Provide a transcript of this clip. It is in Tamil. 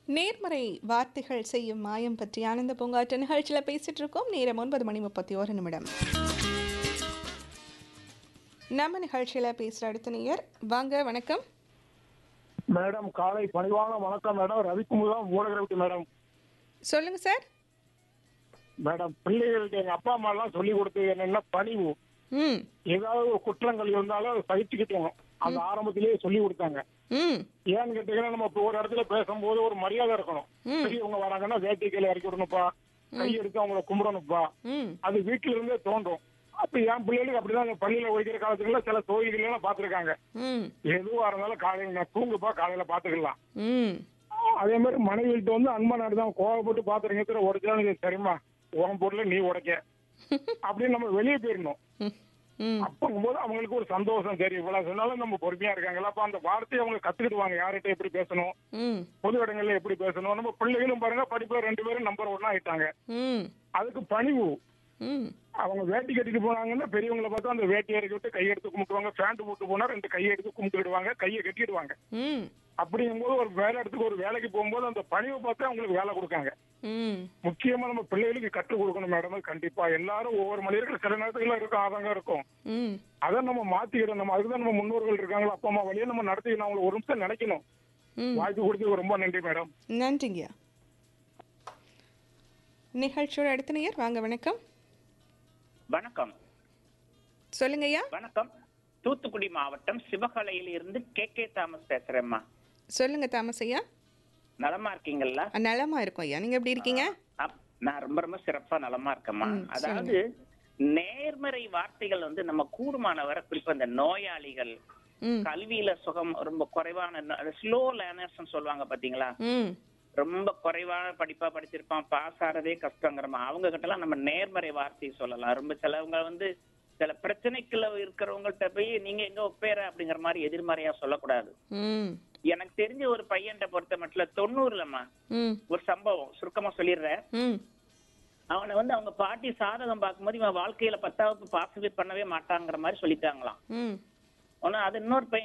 நேர்மறை வார்த்தைகள் செய்யும் மாயம் பற்றி ஆனந்த பூங்காற்று நிகழ்ச்சியில் பேசிட்டு இருக்கோம் நேரம் ஒன்பது மணி முப்பத்தி ஒரு நிமிடம் நம்ம நிகழ்ச்சியில் பேசுகிற அடுத்த நேயர் வாங்க வணக்கம் மேடம் காலை பணிவான வணக்கம் மேடம் ரவிக்குமுர் தான் ஊடகரவிட்டு மேடம் சொல்லுங்க சார் மேடம் பிள்ளைகளுக்கு எங்க அப்பா அம்மா எல்லாம் சொல்லி கொடுத்தது என்னன்னா பணிவு ம் ஏதாவது ஒரு குற்றங்கள் இருந்தாலும் அதை சகிச்சுக்கிட்டோம் அந்த ஆரம்பத்திலேயே சொல்லி கொடுத்தாங்க ம் ஏன்னு கேட்டீங்கன்னா நம்ம இப்போ ஒரு இடத்துல பேசும்போது ஒரு மரியாதை இருக்கணும் ம். பெரியவங்க வராங்கன்னா வேட்டை கையில இறக்கி விடணும்ப்பா கை எடுத்து அவங்கள கும்பிடணும்ப்பா ம் அது வீட்டுல இருந்தே தோன்றும் அப்ப என் பிள்ளைகளுக்கு அப்படிதான் அந்த பள்ளியில ஒழிக்கிற காலத்துல சில தொழில்கள் எல்லாம் பாத்துருக்காங்க ம் எதுவா இருந்தாலும் காலையில நான் தூங்குப்பா காலையில பாத்துக்கலாம் ம் அதே மாதிரி மனைவிட்டு வந்து அன்பா நடதான் கோவப்பட்டு பாத்துறீங்க உடைச்சாலும் சரிம்மா உன் பொருளை நீ உடைக்க அப்படின்னு நம்ம வெளியே போயிடணும் ம் ம் அப்பங்கும்போது அவங்களுக்கு ஒரு சந்தோஷம் சரி இவ்வளவு சொன்னாலும் நம்ம பொறுமையா இருக்காங்களா அப்ப அந்த வார்த்தையை அவங்க கத்துக்கிடுவாங்க யார்கிட்ட எப்படி பேசணும் ம் பொது இடங்கள்ல எப்படி பேசணும் நம்ம பிள்ளைகளும் பாருங்க படிப்புல ரெண்டு பேரும் நம்பர் ஒன்னா ஆயிட்டாங்க ம் அதுக்கு பணிவு ம் அவங்க வேட்டி கட்டிட்டு போனாங்கன்னா பெரியவங்களை பார்த்தா அந்த வேட்டியை இறக்கி விட்டு கையெடுத்து கும்பிட்டுவாங்க பேண்ட் போட்டு போனா ரெண்டு கையை எடுத்து கும்பிட்டுடுவாங்க கையை கட்டிடுவாங்க ம் அப்படிங்கும்போது ஒரு வேலை இடத்துக்கு ஒரு வேலைக்கு போகும்போது அந்த பணிவை பார்த்து அவங்களுக்கு வேலை கொடுக்காங்க ம் முக்கியமா நம்ம பிள்ளைகளுக்கு கற்றுக் கொடுக்கணும் மேடம் அது கண்டிப்பா எல்லாரும் ஒவ்வொரு மனிதர்கள் சில நேரத்துல இருக்கும் ஆதங்கம் இருக்கும் ம் அதை நம்ம மாத்திக்கிடணும் நம்ம அதுதான் நம்ம முன்னோர்கள் இருக்காங்களா அப்பா அம்மா வழியா நம்ம நடத்திக்கணும் அவங்களை ஒரு நிமிஷம் நினைக்கணும் ம் வாய்ப்பு கொடுத்தது ரொம்ப நன்றி மேடம் நன்றிங்கய்யா நிகழ்ச்சியோட அடுத்த நேயர் வாங்க வணக்கம் வணக்கம் சொல்லுங்கய்யா வணக்கம் தூத்துக்குடி மாவட்டம் சிவகலையில இருந்து கே கே தாமஸ் பேசுறேம்மா சொல்லுங்க தாமஸ் ஐயா நலமா இருக்கீங்களா அஹ், நலமா இருக்கும் ஐயா நீங்க எப்படி இருக்கீங்க அப்- நான் ரொம்ப ரொம்ப சிறப்பா நலமா இருக்கேம்மா ம், அதாவது நேர்மறை வார்த்தைகள் வந்து நம்ம கூடுமானவரை குறிப்பா இந்த நோயாளிகள் ம் கல்வியில சுகம் ரொம்ப குறைவான ஸ்லோ லேர்னர்ஸ் சொல்லுவாங்க பாத்தீங்களா ம் ரொம்ப குறைவான படிப்பா படிச்சிருப்பான் பாஸ் ஆறதே கஷ்டங்கிறமா அவங்க கிட்ட எல்லாம் நம்ம நேர்மறை வார்த்தை சொல்லலாம் ரொம்ப சிலவங்க வந்து சில பிரச்சனைக்குள்ள இருக்கிறவங்கள்ட்ட போய் நீங்க எங்க ஒப்பேற அப்படிங்கிற மாதிரி எதிர்மறையா சொல்லக்கூடாது ம் எனக்கு தெரிஞ்ச ஒரு பையன்ட்ட பொறுத்த மட்டும் தொண்ணூறுலம்மா ம் ஒரு சம்பவம் சுருக்கமா சொல்லிடுறேன் ம் அவனை வந்து அவங்க பாட்டி சாதகம் பார்க்கும்போது இவன் வாழ்க்கையில பத்தாவது பாசவே பண்ணவே மாட்டாங்கிற மாதிரி சொல்லிட்டாங்களாம் ம் ஆனா அது இன்னொரு பையன்